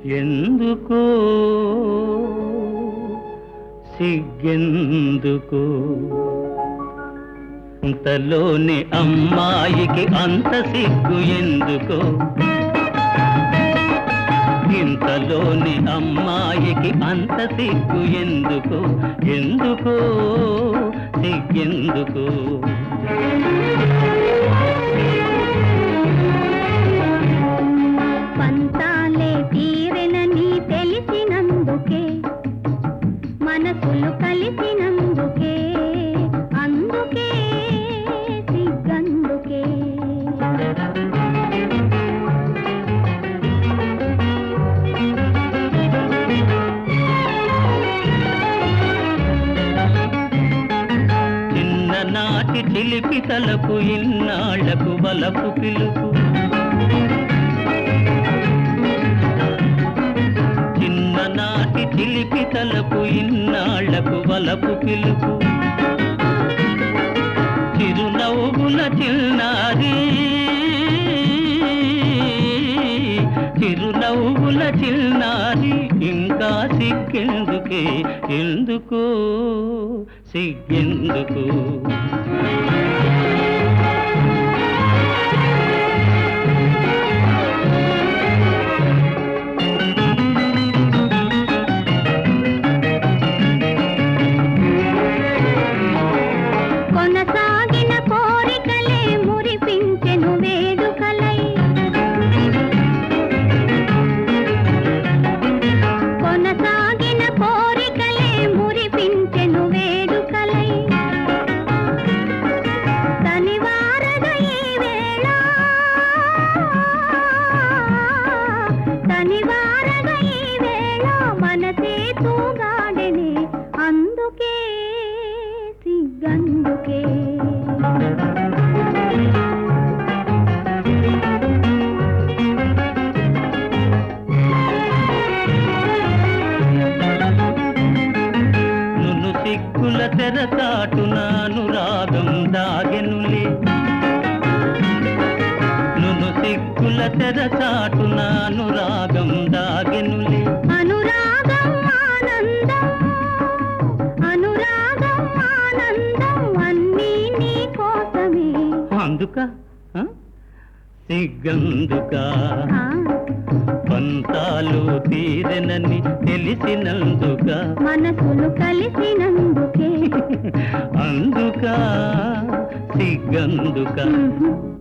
ఎందుకో సిగ్గెందుకు ఇంతలోని అమ్మాయికి అంత సిగ్గు ఎందుకో ఇంతలోని అమ్మాయికి అంత సిగ్గు ఎందుకు ఎందుకో సిగ్గెందుకు పంతాలే తీరెనని తెలిసినందుకే మనసులు కలిసినందుకే అందుకే సిగ్గందుకే చిన్ననాటి చిలిపి తలకు ఇన్నాళ్లకు బలపు పిలుపు చిన్ననాటి చిలిపి తలకు ఇన్నాళ్లకు బలపు పిలుపు చిరునవ్వుల చిన్నారి చిరునవ్వుల చిన్నారి ఇంకా సిగ్గెందుకే ఎందుకు సిగ్గెందుకు కొనసాగిన కోరికలే మురిపించెను వేడుకలై కొనసాగిన కోరికలే మురిపించెను వేడుకలై తనివారద ఈ వేళ తనివారద ఈ వేళ మనసే తూగాడెనే అందుకే సిగ్గందుకే నును సిగ్గుల తెరచాటున అనురాగం దాగెనులే నును సిగ్గుల తెరచాటున అనురాగం దాగెనులే అనురాగం ఆనందం అనురాగం ఆనందం అన్నీ నీ కోసమే అందుక ఆ? సిగ్గందుక ఆ, పంతాలు తీరెనని తెలిసినందుక మనసులు కలిసినందుకే అందుక సిగ్గందుక ఉహు.